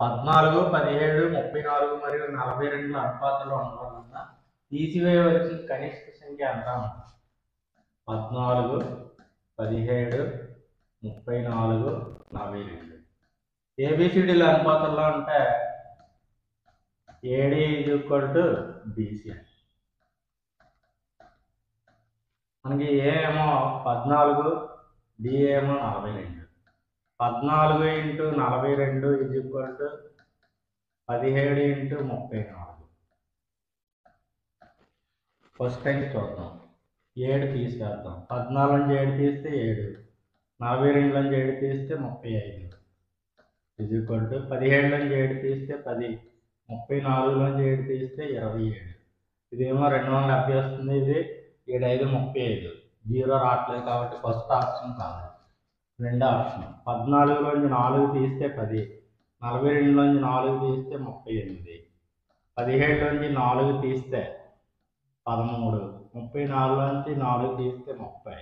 పద్నాలుగు పదిహేడు ముప్పై నాలుగు మరియు నలభై రెండు అనుపాతంలో ఉండడం వలన తీసివేయవలసిన కనిష్ట సంఖ్య ఎంత అన్నమాట పద్నాలుగు పదిహేడు ముప్పై నాలుగు నలభై రెండు ఏబిసిడీల అనుపాతంలో ఉంటే AD is equal to BC మనకి ఏ ఏమో పద్నాలుగు డి ఏమో నలభై రెండు పద్నాలుగు ఇంటూ నలభై రెండు ఈజ్ ఈక్వల్ టు పదిహేడు ఇంటూ ముప్పై నాలుగు ఫస్ట్ టైం చూద్దాం ఏడు తీసేద్దాం పద్నాలుగు నుంచి ఏడు తీస్తే ఏడు నలభై రెండు నుంచి ఏడు తీస్తే ముప్పై ఐదు ఈజ్ ఈక్వల్ టు పదిహేడు నుంచి ఏడు తీస్తే పది ముప్పై నాలుగు నుంచి ఏడు తీస్తే ఇరవై ఏడు ఇదేమో రెండు వందల డెబ్బై వస్తుంది ఇది ఏడు ఐదు ముప్పై ఐదు జీరో రావట్లేదు కాబట్టి ఫస్ట్ ఆప్షన్ కాదు రెండో ఆప్షన్ పద్నాలుగులోంచి నాలుగు తీస్తే పది నలభై రెండులోంచి నాలుగు తీస్తే ముప్పై ఎనిమిది పదిహేడులోంచి నాలుగు తీస్తే పదమూడు ముప్పై నాలుగులోంచి నాలుగు తీస్తే ముప్పై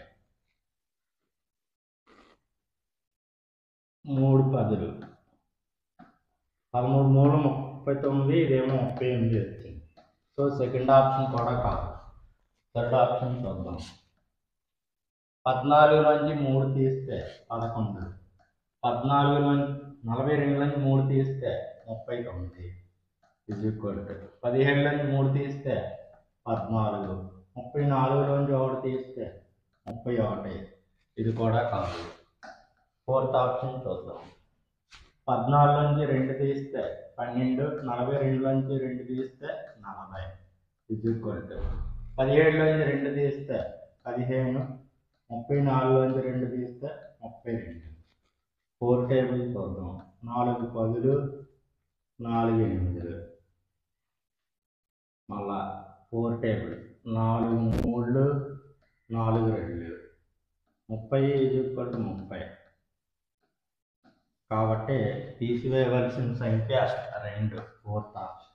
మూడు పదులు పదమూడు మూడు ముప్పై తొమ్మిది ఇదేమో ముప్పై ఎనిమిది వచ్చింది సో సెకండ్ ఆప్షన్ కూడా కాదు థర్డ్ ఆప్షన్ చూద్దాం పద్నాలుగులోంచి మూడు తీస్తే పదకొండు పద్నాలుగులోంచి నలభై రెండులోంచి మూడు తీస్తే ముప్పై తొమ్మిది ఇజ్ ఈక్వల్ టు పదిహేడులోంచి మూడు తీస్తే పద్నాలుగు ముప్పై నాలుగులోంచి ఒకటి తీస్తే ముప్పై ఒకటి ఇది కూడా కాదు ఫోర్త్ ఆప్షన్ చూద్దాం పద్నాలుగు నుంచి రెండు తీస్తే పన్నెండు నలభై రెండులోంచి రెండు తీస్తే నలభై ఇజ్ ఈక్వల్ టు పదిహేడులోంచి రెండు తీస్తే పదిహేను ముప్పై నాలుగులోంచి రెండు తీస్తే ముప్పై రెండు ఫోర్ టేబుల్ చూద్దాం నాలుగు పదులు నాలుగు ఎనిమిదిలు మళ్ళా ఫోర్ టేబుల్ నాలుగు మూడు నాలుగు రెండు ముప్పై ఈజ్ ఈక్వల్ టు ముప్పై కాబట్టి తీసివేయవలసిన సంఖ్య రెండు fourth option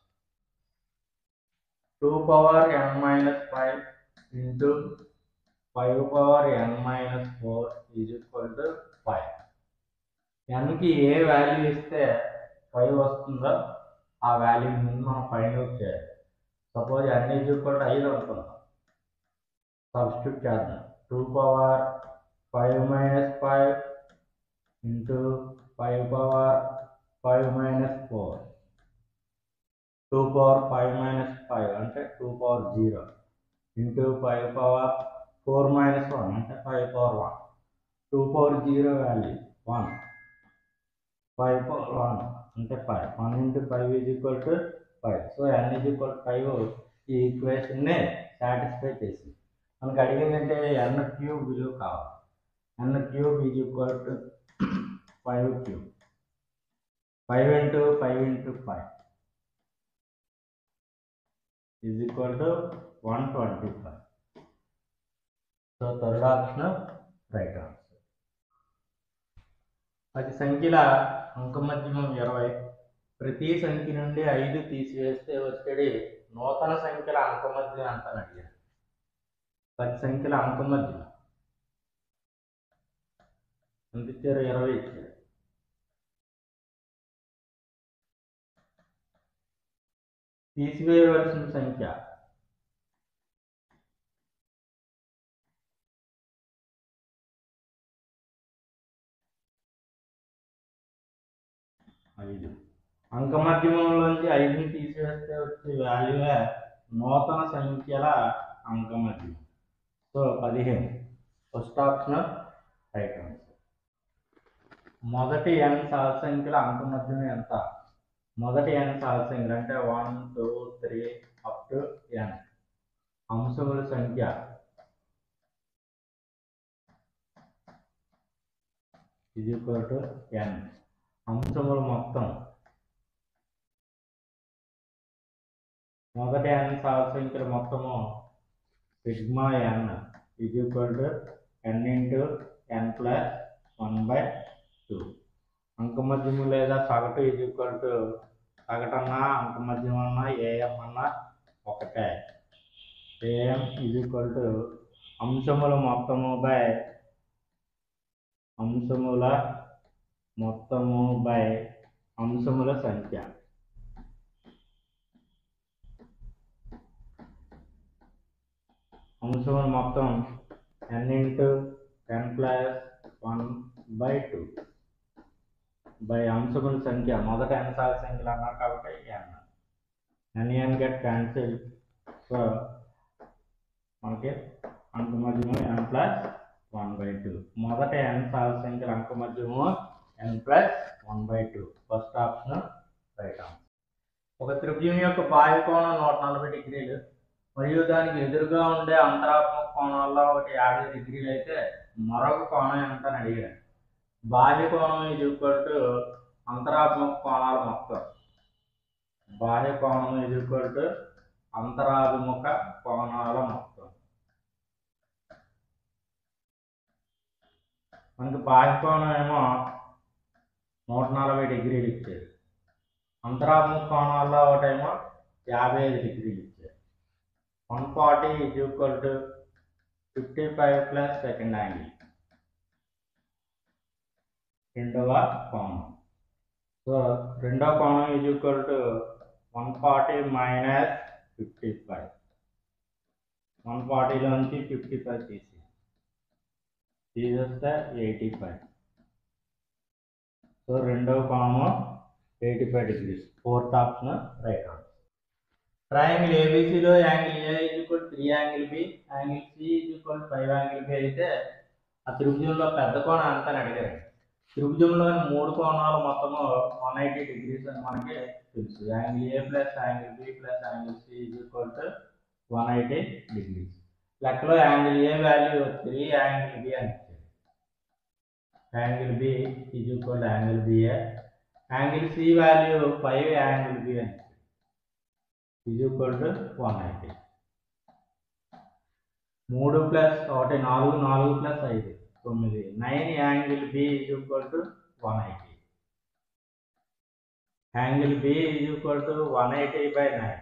two power N minus five into five power N minus four is equal to five ఎన్కి ఏ వాల్యూ ఇస్తే ఫైవ్ వస్తుందో ఆ వాల్యూ ముందు మనం ఫైండ్ అవుట్ చేయాలి suppose N is equal to ఐదు అనుకుందాం సబ్స్టిట్యూట్ చేద్దాం two power five minus five into five power five minus four two power five minus five అంటే two power zero into five power four minus one అంటే five power one two power zero value one five power one అంటే five one into five is equal to five so N is equal to five ఈ ఈక్వేషన్ని satisfy చేసింది మనకు అడిగిందంటే ఎన్ cube విలువ కావాలి N cube is equal to five cube five into five into five is equal to one twenty five so third option right answer పది సంఖ్యల అంకమధ్యమం ఇరవై ప్రతి సంఖ్య నుండి ఐదు తీసివేస్తే వచ్చేది నూతన సంఖ్యల అంకమధ్యం ఎంత అని అడిగారు పది సంఖ్యల అంకమధ్యం ఎంత ఇచ్చారు ఇరవై ఇచ్చారు తీసివేయవలసిన సంఖ్య ఐదు అంకమధ్యమంలోంచి ఐదుని తీసివేస్తే వచ్చే వాల్యూవే నూతన సంఖ్యల అంకమధ్యం సో పదిహేను ఫస్ట్ ఆప్షన్ రైట్ ఆన్సర్ మొదటి ఎన్ సహజ సంఖ్యల అంకమధ్యం ఎంత మొదటి ఎన్ సహజ సంఖ్యలు అంటే one two three up to N అంశముల సంఖ్య ఇది ఈక్వల్ టు ఎన్ అంశముల మొత్తం మొదటి ఎన్ సహజ సంఖ్యల మొత్తము సిగ్మా ఎన్ ఇది equal to N into N plus one by two అంకమధ్యము లేదా సగటు ఇది ఈక్వల్ టు సగటన్నా అంకమధ్యం అన్నా ఏఎం అన్నా ఒకటే ఏఎం ఇది ఈక్వల్ టు అంశముల మొత్తము బై అంశముల మొత్తము బై అంశముల సంఖ్య అంశములు మొత్తం N into N plus one by two by అంశముల సంఖ్య మొదట ఎన్ సాల సంఖ్యలు అన్నారు కాబట్టి N N N get cancel so మనకి అంక మధ్యము N plus one by two మొదట ఎన్ సాల సంఖ్యలు అంక మధ్యము N plus one by two first option right answer ఒక త్రిభుజం యొక్క బాహ్య కోణం నూట నలభై డిగ్రీలు మరియు దానికి ఎదురుగా ఉండే అంతరాత్మక కోణాల్లో ఒకటి యాభై డిగ్రీలు అయితే మరొక కోణం ఎంత అని అడిగారు బాహ్య కోణం ఈజ్ ఈక్వల్ టు అంతరాత్మక కోణాల మొత్తం బాహ్య కోణం ఈజ్ ఈక్వల్ టు అంతరాభిముఖ కోణాల మొత్తం మనకి బాహ్య కోణం ఏమో నూట నలభై డిగ్రీలు ఇచ్చారు అంతరాత్మక కోణాల్లో ఒకటేమో యాభై ఐదు డిగ్రీలు ఇచ్చారు one forty is equal to fifty five plus second angle రెండవ కోణం సో రెండవ కోణం is equal to one forty minus fifty five one ఫార్టీలోంచి ఫిఫ్టీ ఫైవ్ తీసి తీసేస్తే ఎయిటీ ఫైవ్ సో రెండవ కోణము eighty five degrees fourth option right answer triangle ఏబిసిలో angle A is equal three angle B angle C is equal five angle B అయితే ఆ త్రిభుజంలో పెద్ద కోణం ఎంత అని అడిగారు త్రిభుజంలోని మూడు కోణాలు మొత్తము వన్ ఎయిటీ డిగ్రీస్ అని మనకి తెలుసు angle A plus angle B plus angle C is equal to one eighty degrees లెక్కలో angle A value three angle B అని ఇచ్చారు angle B is equal to angle BA angle C value five angle B అని is equal to one eighty మూడు plus ఒకటి నాలుగు నాలుగు plus ఐదు తొమ్మిది nine angle B is equal to one eighty angle B is equal to one eighty by nine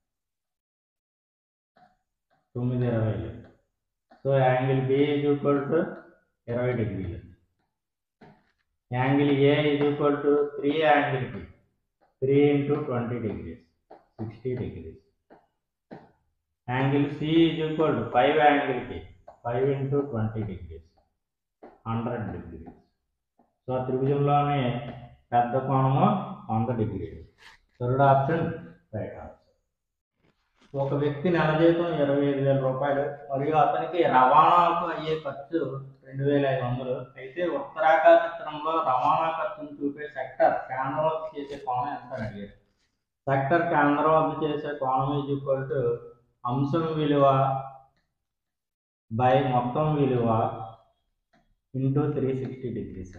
తొమ్మిది ఇరవైలు so angle B is equal to ఇరవై డిగ్రీలు angle A is equal to three angle B three into twenty degrees sixty degrees angle C is equal to five angle B five into twenty degrees hundred degrees so త్రిభుజంలోని పెద్ద కోణము వంద డిగ్రీలు third option right answer ఒక వ్యక్తి నెల జీతం ఇరవై ఐదు వేల రూపాయలు మరియు అతనికి రవాణాకు అయ్యే ఖర్చు రెండు వేల ఐదు వందలు అయితే ఉత్తరాఖ చిత్రంలో రవాణా ఖర్చును చూపే సెక్టర్ కేంద్రం వద్ద చేసే కోణం ఎంత అని అడిగారు సెక్టర్ కేంద్రం వద్ద చేసే కోణం ఈజ్ ఈక్వల్ టు అంశం విలువ బై మొత్తం విలువ ఇంటూ త్రీ సిక్స్టీ డిగ్రీస్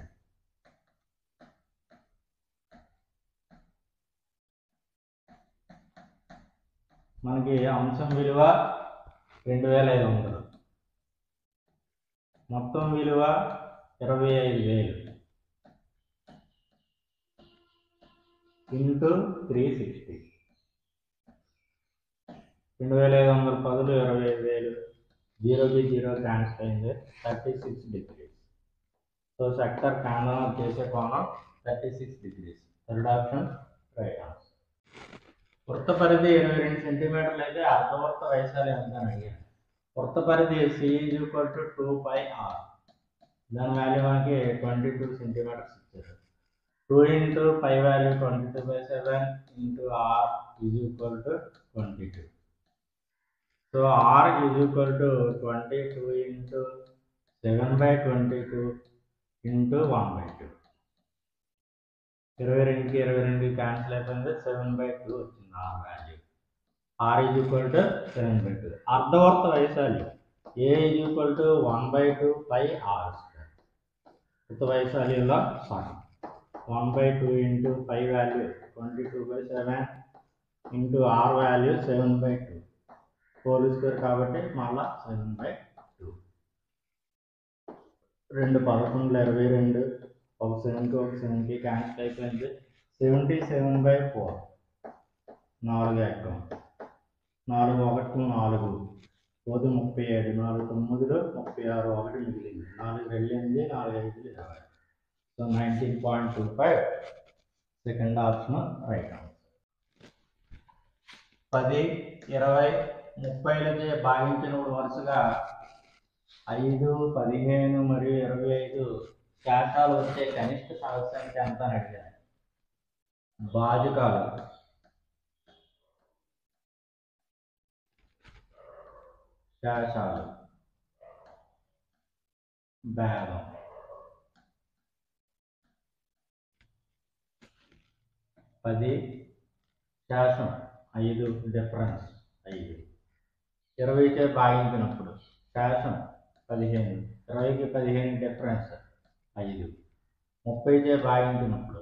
మనకి అంశం విలువ రెండు వేల ఐదు వందలు మొత్తం విలువ ఇరవై ఐదు వేలు ఇంటూ త్రీ సిక్స్టీ రెండు వేల ఐదు వందల పదులు ఇరవై ఐదు వేలు జీరోకి జీరో క్యాన్సిల్ అయింది thirty six degrees so sector కేంద్రం చేసే కోణం thirty six degrees third option right answer వృత్త పరిధి ఇరవై రెండు సెంటీమీటర్లు అయితే అర్ధవృత్త వైశాల్యం ఎంత అని అడిగాను వృత్త పరిధి C is equal to two by R దాని వాల్యూ మనకి ట్వంటీ టూ సెంటీమీటర్స్ ఇచ్చారు two into five value twenty two by seven into R is equal to twenty two so R is equal to twenty two into seven by twenty two into one by two ఇరవై రెండుకి ఇరవై రెండు cancel అయిపోయింది seven by two వచ్చింది R value R is equal to seven by two అర్ధవర్త వైశాల్యం ఏ is equal to one by two by R square వృత్త వైశాల్యంలో సగం one by two into five value twenty two by seven into R value seven by two four square కాబట్టి మళ్ళా seven by two రెండు పదకొండుల ఇరవై రెండు ఒక సెవెన్కి ఒక సెవెన్కి క్యాన్సిల్ అయిపోయింది సెవెంటీ సెవెన్ బై ఫోర్ నాలుగు ఎక్కం నాలుగు ఒకటి నాలుగు పోదు ముప్పై ఏడు నాలుగు తొమ్మిదిలో ముప్పై ఆరు ఒకటి మిగిలింది నాలుగు రెండు ఎనిమిది నాలుగు ఐదు ఇరవై so nineteen point two five second option right answer పది ఇరవై ముప్పైలచే భాగించినప్పుడు వరుసగా ఐదు పదిహేను మరియు ఇరవై ఐదు శాతాలు వచ్చే కనిష్ట సహజ సంఖ్య ఎంత అని అడిగారు భాజకాలు శాసాలు భేదం పది శాసం ఐదు డిఫరెన్స్ ఐదు ఇరవైచే భాగించినప్పుడు శాసం పదిహేను ఇరవైకి పదిహేను డిఫరెన్స్ ఐదు ముప్పైచే భాగించినప్పుడు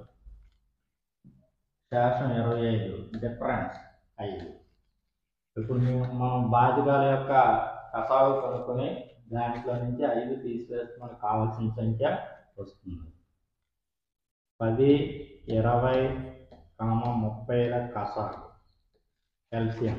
శాసం ఇరవై ఐదు డిఫరెన్స్ ఐదు ఇప్పుడు మేము మనం బాధికాల యొక్క కసావు కనుక్కొని దాంట్లో నుంచి ఐదు తీసివేస్తే మనకు కావాల్సిన సంఖ్య వస్తుంది పది ఇరవై కామ ముప్పైల కసాలు ఎల్సిఎం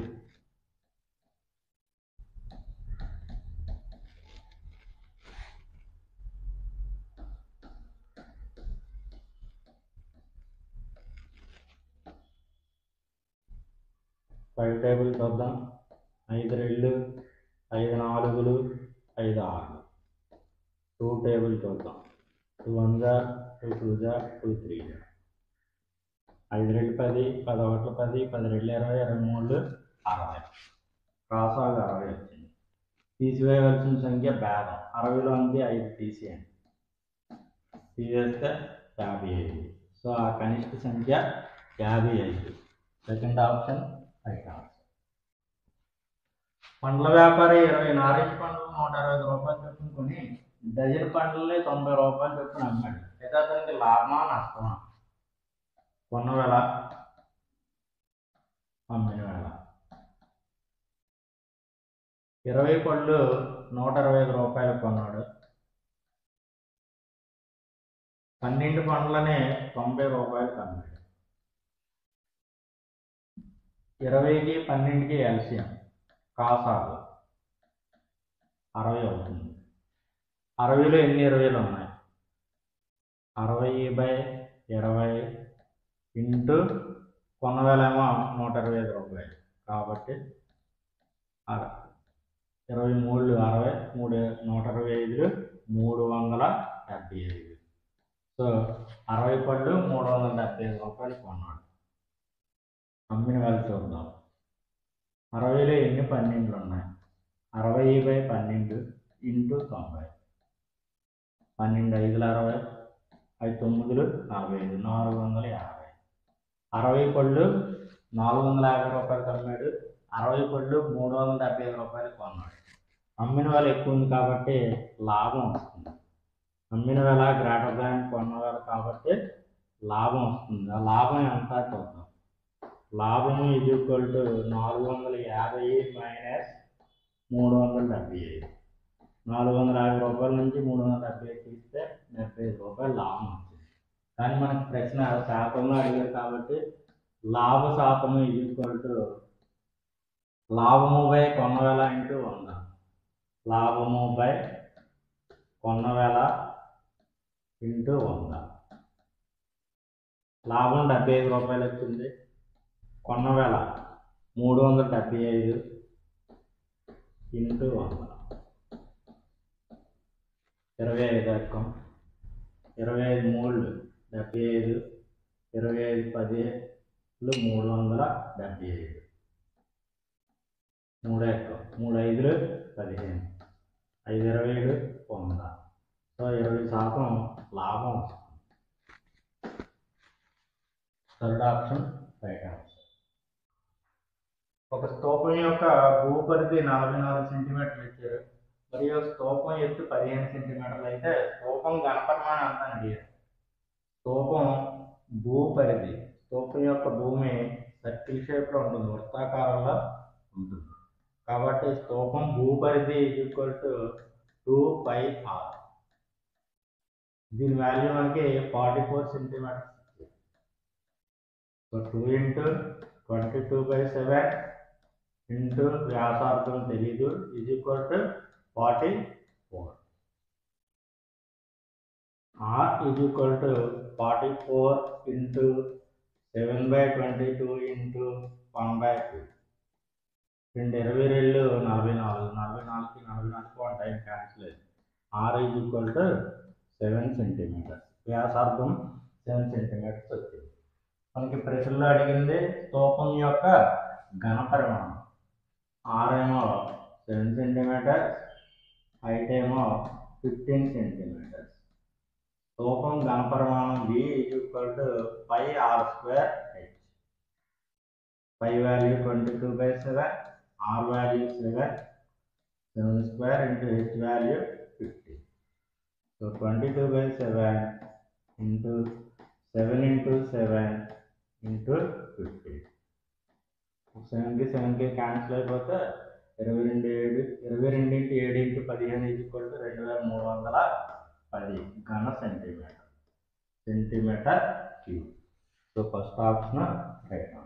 ఫైవ్ టేబుల్ చూద్దాం ఐదు రెండు ఐదు నాలుగులు ఐదు ఆరులు టూ టేబుల్ చూద్దాం టూ వన్ జా టూ టూ జా టూ త్రీ జా ఐదు రెండు పది పది ఒకటి పది పది రెండు ఇరవై ఇరవై మూడు అరవై రాసాలు అరవై వచ్చింది తీసివేయవలసిన సంఖ్య భేదం అరవైలో ఉంది ఐదు తీసేయండి తీసేస్తే యాభై ఐదు సో ఆ కనిష్ట సంఖ్య యాభై ఐదు సెకండ్ ఆప్షన్ రైట్ ఆన్సర్ పండ్ల వ్యాపారి ఇరవై నారింజ పండ్లు నూట అరవై ఐదు రూపాయలు చొప్పున కొని డజన్ పండ్లని తొంభై రూపాయలు చొప్పున అమ్మాడు అయితే అతనికి లాభమా నష్టమా కొన్న వేళ అమ్మిన వేళ ఇరవై పళ్ళు నూట అరవై ఐదు రూపాయలు కొన్నాడు పన్నెండు పండ్లనే తొంభై రూపాయలు అమ్మాడు ఇరవైకి పన్నెండుకి ఎల్సిఎం కాసాలు అరవై అవుతుంది అరవైలో ఎన్ని ఇరవైలు ఉన్నాయి అరవై బై ఇరవై ఇంటూ కొన్నవేలేమో నూట ఇరవై ఐదు రూపాయలు కాబట్టి అర ఇరవై మూడు అరవై మూడు నూట ఇరవై ఐదు మూడు వందల డెబ్బై ఐదు సో అరవై పళ్ళు మూడు వందల డెబ్బై ఐదు రూపాయలు కొన్నాడు అమ్మిన వాళ్ళు చూద్దాం అరవైలో ఎన్ని పన్నెండులు ఉన్నాయి అరవై బై పన్నెండు ఇంటూ తొంభై పన్నెండు ఐదుల అరవై ఐదు తొమ్మిదిలు నలభై ఐదు నాలుగు వందల యాభై అరవై పళ్ళు నాలుగు వందల యాభై రూపాయలు అమ్మాడు అరవై పళ్ళు మూడు వందల డెబ్బై ఐదు రూపాయలు కొన్నాడు అమ్మిన వేల ఎక్కువ ఉంది కాబట్టి లాభం వస్తుంది అమ్మిన వేల గ్రేటర్ దాన్ కొన్న వేల కాబట్టి లాభం వస్తుంది ఆ లాభం ఎంత చూద్దాం లాభము ఇది ఈక్వల్ టు నాలుగు వందల యాభై మైనస్ మూడు వందల డెబ్బై ఐదు నాలుగు వందల యాభై రూపాయల నుంచి మూడు వందల డెబ్బై ఐదు తీస్తే డెబ్బై ఐదు రూపాయలు లాభం వచ్చింది కానీ మనకి ప్రశ్న శాతంలో అడిగారు కాబట్టి లాభ శాతము ఇది ఈక్వల్ టు లాభము బై కొన్న వేల ఇంటూ వంద లాభము బై కొన్న వేల ఇంటూ వంద లాభం డెబ్బై ఐదు రూపాయలు వచ్చింది కొన్న వేల మూడు వందల డెబ్బై ఐదు ఇంటూ వంద ఇరవై ఐదు అక్కం ఇరవై ఐదు మూడు డెబ్బై ఐదు ఇరవై ఐదు పదిలు మూడు వందల డెబ్బై ఐదు మూడు ఎక్కం మూడు ఐదులు పదిహేను ఐదు ఇరవై ఏడు వంద సో ఇరవై శాతం లాభం వస్తుంది థర్డ్ ఆప్షన్ రైట్ ఆప్షన్ ఒక స్తూపం యొక్క భూపరిధి నలభై నాలుగు సెంటీమీటర్లు ఇచ్చారు మరియు స్తూపం ఎత్తు పదిహేను సెంటీమీటర్లు అయితే స్తూపం ఘనపరిమాణం అంతా అడిగారు స్తూపం భూపరిధి స్తూపం యొక్క భూమి సర్కిల్ షేప్లో ఉంటుంది వృత్తాకారంలో ఉంటుంది కాబట్టి స్తూపం భూపరిధి equal to two pi R దీని వాల్యూ మనకి forty four centimeters so two into twenty two by seven into వ్యాసార్థం తెలీదు is equal to forty four R is equal to forty four into seven by twenty two into one by two రెండు ఇరవై రెండు నలభై నాలుగు నలభై నాలుగుకి నలభై నాలుగు వన్ టైం క్యాన్సిల్ అయింది R is equal to seven centimeters వ్యాసార్థం సెవెన్ సెంటీమీటర్స్ వచ్చింది మనకి ప్రశ్నలో అడిగింది స్తూపం యొక్క ఘన పరిమాణం ఆర్ ఏమో సెవెన్ సెంటీమీటర్స్ హైట్ ఏమో ఫిఫ్టీన్ సెంటీమీటర్స్ స్తూపం ఘన పరిమాణం V equal to pi R square H pi value twenty two by seven R value seven seven square into H value fifty so twenty two by seven into seven into seven into fifty సెవెన్కి సెవెన్కి cancel అయిపోతే ఇరవై రెండు ఏడు ఇరవై రెండు into ఏడు into పదిహేను ఈక్వల్ టు రెండు వేల మూడు వందల పది ఘన centimeter centimeter cube so first option right